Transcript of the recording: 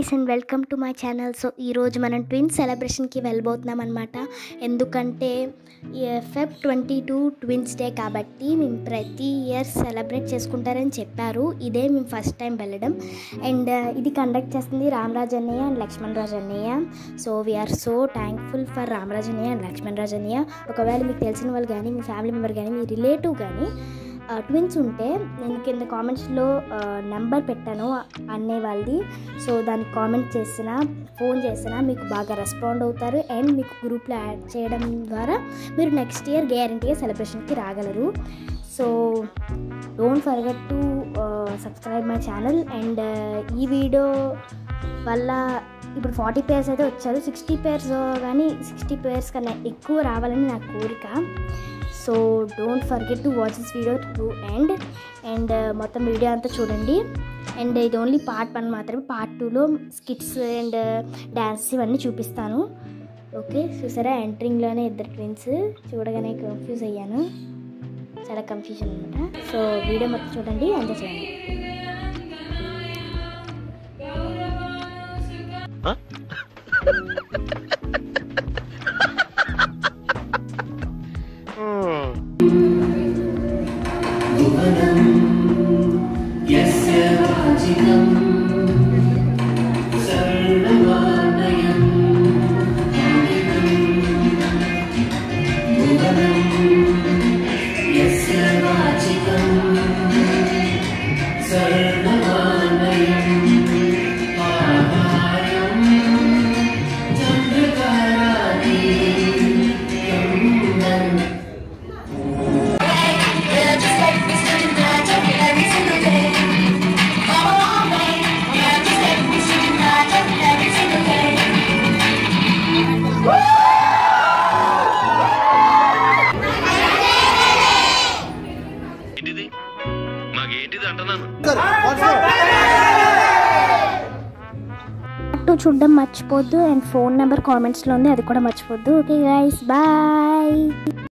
guys and welcome to my channel so ఈరోజు మనం twins సెలబ్రేషన్కి వెళ్ళబోతున్నాం అనమాట ఎందుకంటే Feb twenty two twins day కాబట్టి మేము ప్రతి ఇయర్ సెలబ్రేట్ చేసుకుంటారని చెప్పారు ఇదే మేము ఫస్ట్ టైం వెళ్ళడం అండ్ ఇది కండక్ట్ చేస్తుంది రామరాజ్ అన్నయ్య అండ్ లక్ష్మణ్ రాజ్ అన్నయ్య so we are so thankful for Ramaraj అన్నయ్య అండ్ లక్ష్మణ్ రాజ్ అన్నయ్య ఒకవేళ మీకు తెలిసిన వాళ్ళు కానీ మీ ఫ్యామిలీ మెంబర్ కానీ మీ రిలేటివ్ కానీ ట్విన్స్ ఉంటే నేను కింద కామెంట్స్లో నెంబర్ పెట్టాను అన్నే వాళ్ళది సో దానికి కామెంట్ చేసిన ఫోన్ చేసినా మీకు బాగా రెస్పాండ్ అవుతారు అండ్ మీకు గ్రూప్లో యాడ్ చేయడం ద్వారా మీరు నెక్స్ట్ ఇయర్ గ్యారంటీగా సెలబ్రేషన్కి రాగలరు so don't forget to subscribe my channel and ఈ వీడియో వల్ల ఇప్పుడు ఫార్టీ పేర్స్ అయితే వచ్చారు సిక్స్టీ పేర్స్ కానీ సిక్స్టీ పేర్స్ కన్నా ఎక్కువ రావాలని నా కోరిక so don't forget to watch this video to end and మొత్తం వీడియో అంతా చూడండి అండ్ ఇది ఓన్లీ పార్ట్ వన్ మాత్రమే పార్ట్ టూలో స్కిట్స్ అండ్ డ్యాన్స్ ఇవన్నీ చూపిస్తాను ఓకే చూసారా ఎంట్రింగ్లోనే ఇద్దరు ట్విన్స్ చూడగానే కన్ఫ్యూజ్ అయ్యాను చాలా కన్ఫ్యూజన్ అనమాట సో వీడియో మొత్తం చూడండి అంతే చేయండి यस्य वाचिकम् सर्वमानयम् भुवनम् यस्य वाचिकम् सर्वमानयम् आहारम् चन्द्रकारादि ఏంటిది మాకేంటిది అంటున్నాను టూ చూడడం మర్చిపోద్దు అండ్ ఫోన్ నెంబర్ కామెంట్స్లో ఉంది అది కూడా మర్చిపోద్దు ఓకే గైస్ బాయ్